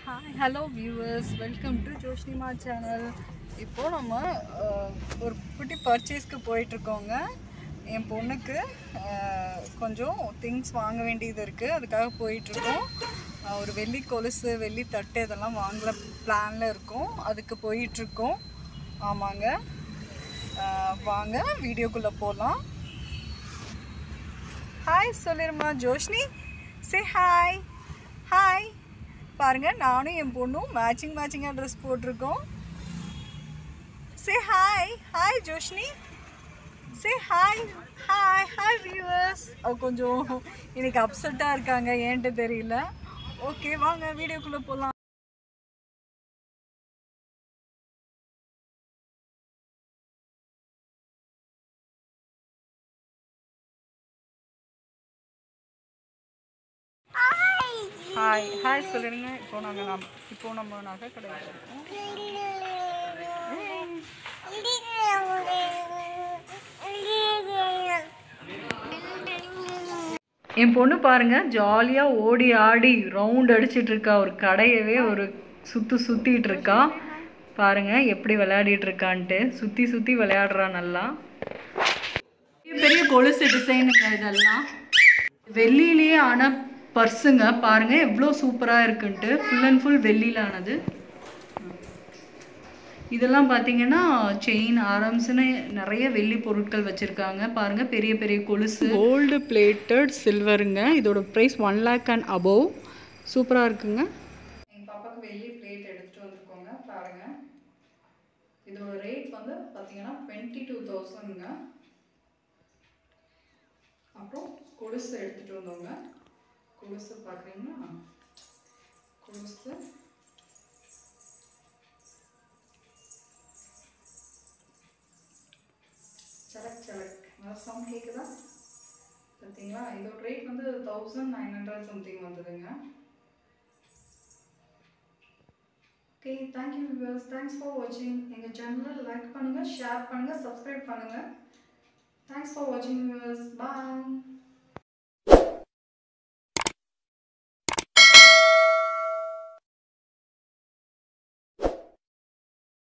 hi hello viewers welcome to Joshnima channel இப்போ நம்ம அஹ், ஒரு குட்டி பர்ச்சேஸ்க்கு போயிட்டுருக்கோங்க என் பொண்ணுக்கு அஹ், கொஞ்சம் திங்ஸ் வாங்க வேண்டியது இருக்குது அதுக்காக போயிட்டுருக்கோம் அஹ், ஒரு வெள்ளி கொலுசு வெள்ளி தட்டு இதெல்லாம் வாங்கல பிளானில் இருக்கோம் அதுக்கு போயிட்டுருக்கோம் ஆமாங்க அஹ், வாங்க வீடியோக்குள்ளே போகலாம் ஹாய் சொல்லிருமா ஜோஷ்னி சே ஹாய் ஹாய் பாருங்க நானும் என் பொண்ணும் மேட்சிங் மேட்சிங்காக ட்ரெஸ் போட்டிருக்கோம் say hi hi Joshni say hi hi hi viewers அவ கொஞ்சம் இன்னைக்கு அப்செட்டாக இருக்காங்க ஏன்ட்டு தெரியல ஓகே வாங்க வீடியோக்குள்ளே போகலாம் ஹாய் ஹாய் சொல்லிடுங்க இப்போ நாங்கள் நம் இப்போ நம்ம நகை கடையில் இருக்கோம் என் பொண்ணு பாருங்க ஜாலியாக ஓடி ஆடி ரவுண்ட் அடிச்சிட்டு இருக்கா ஒரு கடையவே ஒரு சுத்து சுத்திட்டு இருக்கா பாருங்க எப்படி விளையாடிட்டு இருக்கான்ட்டு சுத்தி சுத்தி விளையாடுறா நல்லா பெரிய பெரிய கொலுசு டிசைனுங்க இதெல்லாம் வெள்ளியிலேயே ஆன பர்ஸுங்க பாருங்க எவ்வளோ சூப்பராக இருக்குன்ட்டு ஃபுல் அண்ட் ஃபுல் வெள்ளியில் ஆனது இதெல்லாம் பார்த்தீங்கன்னா செயின் ஆரம்ஸ்னு நிறைய வெள்ளி பொருட்கள் வச்சுருக்காங்க பாருங்கள் பெரிய பெரிய கொலுசு கோல்டு பிளேட்டட் சில்வருங்க இதோட price one lakh and above சூப்பராக இருக்குங்க எங்கள் பாப்பாவுக்கு வெள்ளி பிளேட் எடுத்துகிட்டு வந்திருக்கோங்க பாருங்கள் இதோட ரேட் வந்து பார்த்தீங்கன்னா டுவெண்ட்டி டூ தௌசண்ட்ங்க அப்புறம் கொலுசு எடுத்துகிட்டு வந்தோங்க கொலுசு பார்க்குறீங்கன்னா கொலுசு சலக் சலக் நல்லா சவுண்ட் கேட்குதா பார்த்தீங்களா இதோட ரேட் வந்து தௌசண்ட் நைன் ஹண்ட்ரட் சம்திங் வந்ததுங்க okay thank you viewers thanks for வாட்சிங் எங்கள் சேனலை லைக் பண்ணுங்கள் ஷேர் பண்ணுங்கள் சப்ஸ்கிரைப் பண்ணுங்கள் தேங்க்ஸ் ஃபார் வாட்சிங் வியூவர்ஸ் பாய்